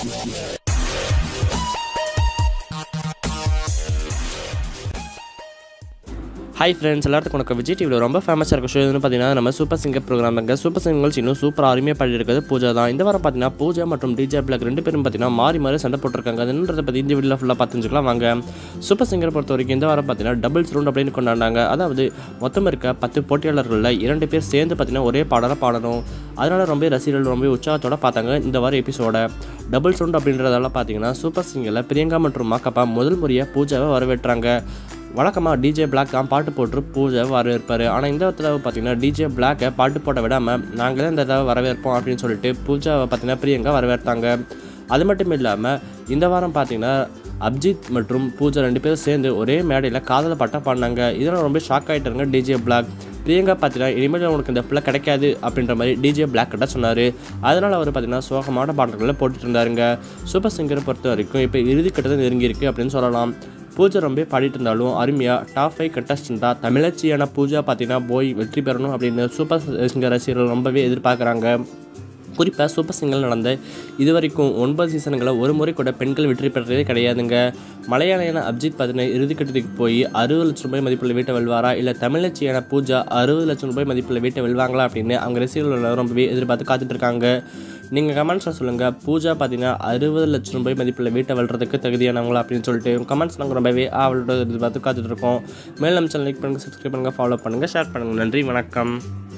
hi friends எல்லாத்துக்கும் உனக்கு விஜய் டிவியில் ரொம்ப ஃபேமஸாக இருக்க ஷோ எதுன்னு பார்த்தீங்கன்னா நம்ம super singer program super singers இன்னும் சூப்பர் அருமையாக பாடியிருக்கிறது பூஜா தான் இந்த வாரம் பார்த்தீங்கன்னா பூஜா மற்றும் டிஜே பிளாக் ரெண்டு பேரும் பார்த்தீங்கன்னா மாறி மாறி சண்டை போட்டிருக்காங்க அதுன்றதை பற்றி இந்த வீடியோவில் ஃபுல்லாக பார்த்துக்கலாம் வாங்க சூப்பர் சிங்கர் பொறுத்த வரைக்கும் இந்த வாரம் பார்த்தீங்கன்னா டபுள்ஸ் ரவுண்ட் அப்படின்னு கொண்டாடினாங்க அதாவது மொத்தம் இருக்க பத்து போட்டியாளர்களில் இரண்டு பேர் சேர்ந்து பார்த்தீங்கன்னா ஒரே பாடலை பாடணும் அதனால ரொம்ப ரசிகர்கள் ரொம்ப உற்சாகத்தோட பார்த்தாங்க இந்த வாரம் எபிசோட டபுள் சவுண்ட் அப்படின்றதால பார்த்தீங்கன்னா சூப்பர் சிங்கரில் பிரியங்கா மற்றும் மாக்கப்பா முதல் முறையாக பூஜாவை வரவேற்றாங்க வழக்கமாக டிஜே பிளாக் தான் பாட்டு போட்டு பூஜை வரவேற்பார் ஆனால் இந்த தடவை பார்த்தீங்கன்னா டிஜே பிளாக்கை பாட்டு போட விடாமல் நாங்கள் தான் இந்த தடவை வரவேற்போம் அப்படின்னு சொல்லிட்டு பூஜாவை பார்த்தீங்கன்னா பிரியங்கா வரவேற்றாங்க அது மட்டும் இல்லாமல் இந்த வாரம் பார்த்தீங்கன்னா அப்ஜித் மற்றும் பூஜா ரெண்டு பேரும் சேர்ந்து ஒரே மேடையில் காதல பாட்டாக பாடினாங்க இதெல்லாம் ரொம்ப ஷாக் ஆகிட்டாங்க டிஜே பிளாக் பிரியங்கா பார்த்தீங்கன்னா இனிமேல் உனக்கு இந்த பிள்ளை கிடைக்காது அப்படின்ற மாதிரி டிஜே பிளாக் கிட்ட சொன்னார் அதனால் அவர் பார்த்தீங்கன்னா சோகமான பாடல்களை போட்டுட்டு இருந்தாருங்க சூப்பர் சிங்கரை பொறுத்த வரைக்கும் இப்போ இறுதிக்கட்டத்தை நெருங்கியிருக்கு அப்படின்னு சொல்லலாம் பூஜா ரொம்ப பாடிட்டு இருந்தாலும் அருமையாக டாப் ஃபைவ் கண்டஸ்டண்ட்டாக தமிழச்சியான பூஜா பார்த்தீங்கன்னா போய் வெற்றி பெறணும் அப்படின்னு சூப்பர் சிங்கர் ரசிகர்கள் ரொம்பவே எதிர்பார்க்குறாங்க குறிப்பாக சூப்பர் சிங்கர் நடந்த இது வரைக்கும் ஒன்பது சீசன்களில் ஒரு முறை கூட பெண்கள் வெற்றி பெற்றதே கிடையாதுங்க மலையாளியான அப்ஜித் பார்த்தீங்கன்னா இறுதிக்கட்டத்துக்கு போய் அறுபது லட்சம் ரூபாய் மதிப்புள்ள வீட்டை வெல்வாரா இல்லை தமிழச்சியான பூஜா அறுபது லட்சம் ரூபாய் மதிப்புள்ள வீட்டை வெல்வாங்களா அப்படின்னு அவங்க ரசிகர்கள் ரொம்பவே எதிர்பார்த்து காத்துட்டு இருக்காங்க நீங்கள் கமெண்ட்ஸில் சொல்லுங்கள் பூஜா பார்த்தீங்கன்னா அறுபது லட்சம் ரூபாய் மதிப்புள்ள வீட்டை வெல்றதுக்கு தகுதியானவங்களா அப்படின்னு சொல்லிட்டு கமெண்ட்ஸ் நாங்கள் ரொம்பவே ஆவலோட எதிர்பார்த்து காத்துட்டு இருக்கோம் மேலும் நம்ம சேனல் லைக் பண்ணுங்கள் சப்ஸ்கிரைப் பண்ணுங்கள் ஃபாலோ பண்ணுங்கள் ஷேர் பண்ணுங்கள் நன்றி வணக்கம்